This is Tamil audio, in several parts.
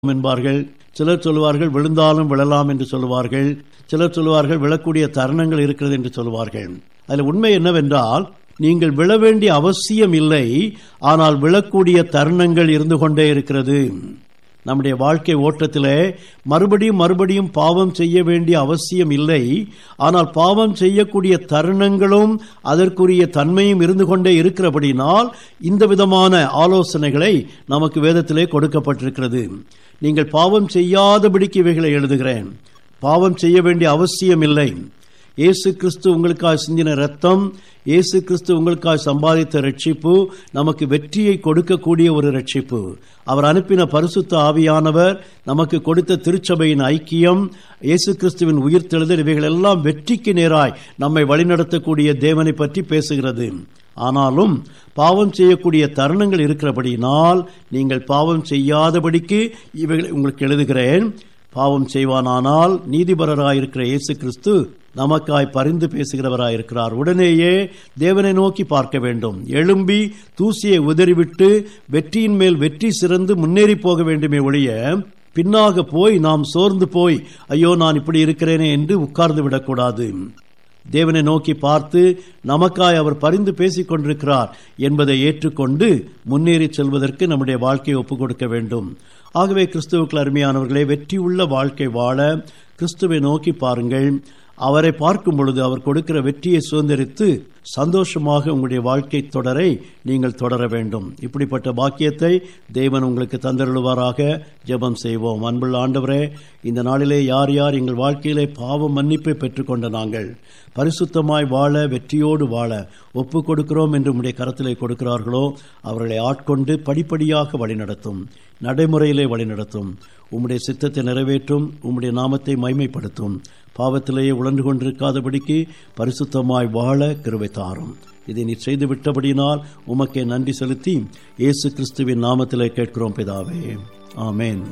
என்பார்கள் சிலர் சொல்லுவார்கள் விழுந்தாலும் விழலாம் என்று சொல்லுவார்கள் சிலர் சொல்லுவார்கள் விழக்கூடிய தருணங்கள் இருக்கிறது என்று சொல்லுவார்கள் அதில் உண்மை என்னவென்றால் நீங்கள் விழ வேண்டிய அவசியம் இல்லை ஆனால் விழக்கூடிய தருணங்கள் இருந்து கொண்டே இருக்கிறது நம்முடைய வாழ்க்கை ஓட்டத்திலே மறுபடியும் மறுபடியும் பாவம் செய்ய வேண்டிய அவசியம் இல்லை ஆனால் பாவம் செய்யக்கூடிய தருணங்களும் அதற்குரிய தன்மையும் இருந்து கொண்டே இருக்கிறபடினால் இந்த விதமான ஆலோசனைகளை நமக்கு வேதத்திலே கொடுக்கப்பட்டிருக்கிறது நீங்கள் பாவம் செய்யாதபடிக்கு இவைகளை எழுதுகிறேன் பாவம் செய்ய வேண்டிய அவசியம் இல்லை இயேசு கிறிஸ்து உங்களுக்காக சிந்தின ரத்தம் இயேசு கிறிஸ்து உங்களுக்காக சம்பாதித்த ரட்சிப்பு நமக்கு வெற்றியை கொடுக்கக்கூடிய ஒரு ரட்சிப்பு அவர் அனுப்பின பரிசுத்த ஆவியானவர் நமக்கு கொடுத்த திருச்சபையின் ஐக்கியம் இயேசு கிறிஸ்துவின் உயிர்த்தெழுதல் இவைகள் எல்லாம் வெற்றிக்கு நேராய் நம்மை வழிநடத்தக்கூடிய தேவனை பற்றி பேசுகிறது ஆனாலும் பாவம் செய்யக்கூடிய தருணங்கள் இருக்கிறபடியினால் நீங்கள் பாவம் செய்யாதபடிக்கு இவைகளை உங்களுக்கு எழுதுகிறேன் பாவம் செய்வானானால் நீதிபரராயிருக்கிற இயேசு கிறிஸ்து நமக்காய் பரிந்து பேசுகிறவராயிருக்கிறார் உடனேயே தேவனை நோக்கி பார்க்க வேண்டும் எழும்பி தூசியை உதறிவிட்டு வெற்றியின் மேல் வெற்றி சிறந்து முன்னேறி போக வேண்டுமே ஒழிய பின்னாக போய் நாம் சோர்ந்து போய் ஐயோ நான் இப்படி இருக்கிறேனே என்று உட்கார்ந்து விடக்கூடாது தேவனை நோக்கி பார்த்து நமக்காய் அவர் பரிந்து பேசிக் கொண்டிருக்கிறார் என்பதை ஏற்றுக்கொண்டு முன்னேறி செல்வதற்கு நம்முடைய வாழ்க்கையை ஒப்புக் கொடுக்க வேண்டும் ஆகவே கிறிஸ்துவுக்கு அருமையானவர்களே வெற்றியுள்ள வாழ்க்கை வாழ கிறிஸ்துவை நோக்கி பாருங்கள் அவரை பார்க்கும் பொழுது அவர் கொடுக்கிற வெற்றியை சுதந்திரித்து சந்தோஷமாக உங்களுடைய வாழ்க்கை தொடரை நீங்கள் தொடர வேண்டும் இப்படிப்பட்ட பாக்கியத்தை தேவன் உங்களுக்கு தந்தருளுவாராக ஜெபம் செய்வோம் அன்புள்ள ஆண்டவரே இந்த நாளிலே யார் யார் எங்கள் வாழ்க்கையிலே பாவ மன்னிப்பை பெற்றுக்கொண்ட நாங்கள் பரிசுத்தமாய் வாழ வெற்றியோடு வாழ ஒப்பு கொடுக்கிறோம் என்று உடைய கரத்திலே கொடுக்கிறார்களோ அவர்களை ஆட்கொண்டு படிப்படியாக வழிநடத்தும் நடைமுறையிலே வழிநடத்தும் உம்முடைய சித்தத்தை நிறைவேற்றும் உம்முடைய நாமத்தை மைமைப்படுத்தும் பாவத்திலேயே உழன்று கொண்டிருக்காதபடிக்கு பரிசுத்தமாய் வாழ கிருவை தாரும் இதை நீ செய்து விட்டபடியினால் உமக்கே நன்றி செலுத்தி இயேசு கிறிஸ்துவின் நாமத்திலே கேட்கிறோம் பிதாவே ஆமேன்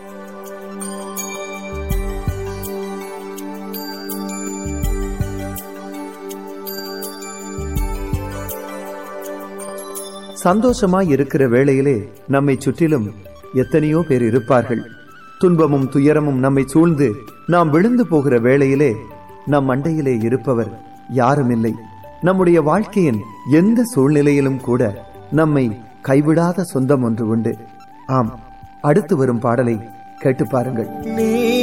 சந்தோஷமாய் இருக்கிற வேளையிலே நம்மை சுற்றிலும் எத்தனையோ பேர் இருப்பார்கள் துன்பமும் துயரமும் நம்மை சூழ்ந்து நாம் விழுந்து போகிற வேளையிலே நம் மண்டையிலே இருப்பவர் யாரும் இல்லை நம்முடைய வாழ்க்கையின் எந்த சூழ்நிலையிலும் கூட நம்மை கைவிடாத சொந்தம் ஒன்று உண்டு ஆம் அடுத்து வரும் பாடலை கேட்டு பாருங்கள்